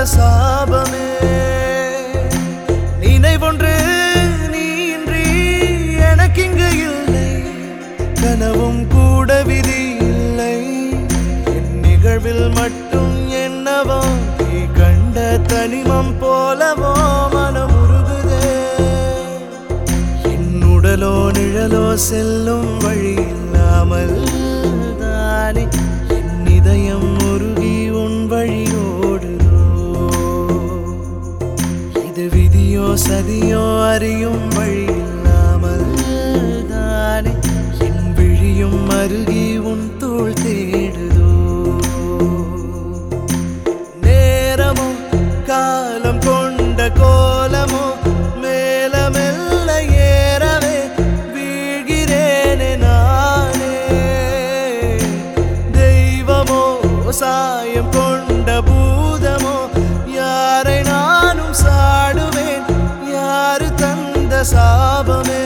சாபமே நினைவொன்று நீ இன்றி எனக்கிங்கு இல்லை கனவும் கூட விதி இல்லை என் நிகழ்வில் மட்டும் என்னவோ நீ கண்ட தனிமம் போலவோ மனம் உருகுதே என் உடலோ நிழலோ செல்லும் வழி இல்லாமல் தானே என் இதயம் உருகி உன் வழி ஓடுதோ இது விதியோ சதியோ அறியும் வழி இல்லாமல் தானே என் விழியும் அருகி உன் தோள் தேடுதோ நேரமோ காலம் கொண்ட கோலமோ மேல மெல்ல ஏறவே வீழ்கிறேனே நானே தெய்வமோ சாயம் கொண்ட பூதமோ யாரை நானும் சாடுவேன் யாரு தந்த சாபமே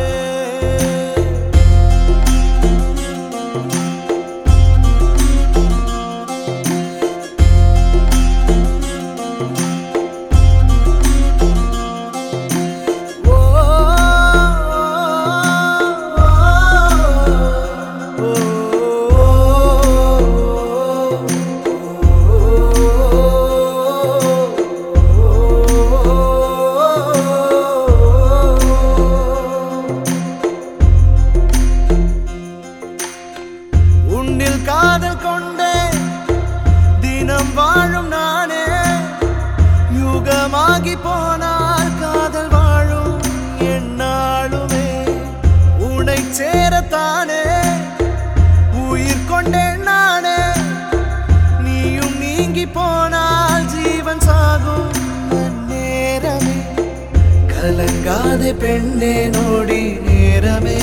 ஓ உன்னில் காதல் கொண்டே தினம் வாழும் நானே யுகமாகி போனால் காதல் வாழும் என்னாலுமே உன்னை சேரத்தானே உயிர் கொண்டேன் நானே நீயும் நீங்கி போனால் ஜீவன் சாகும் நேரமே கலங்காதே பெண்ணே நோடி நேரமே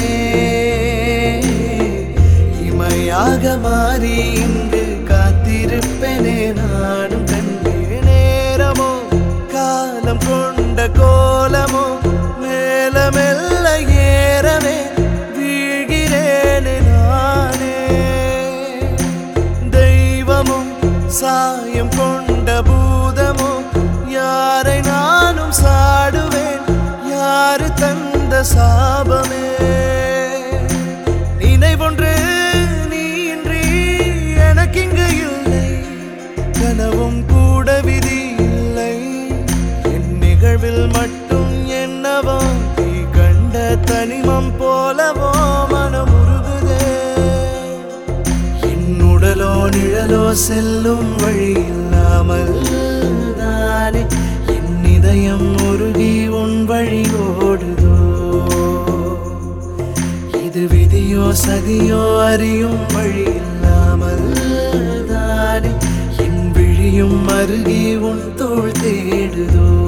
இமையாக மாறி இங்கு காத்திருப்பேனே நானும் கண்டே நேரமோ காலம் கொண்ட கோலமோ மேல மெல்ல ஏறவே வீழ்கிறேனே நானே தெய்வமும் சாயம் கொண்ட பூதமோ யாரை நானும் சாடுவேன் யாரு தந்த சாபமே நினைவொன்று நீ இன்றி எனக்கிங்கு இல்லை கனவும் கூட விதி இல்லை என் நிகழ்வில் மட்டும் என்னவோ நீ கண்ட தனிமம் போலவோ மனம் உருகுதே என் உடலோ நிழலோ செல்லும் வழி இல்லாமல் தானே என் இதயம் உருகி உன் வழி ஓடுதோ இது விதியோ சதியோ அறியும் வழி இல்லாமல் தானே என் விழியும் அருகி உன் தோள் தேடுதோ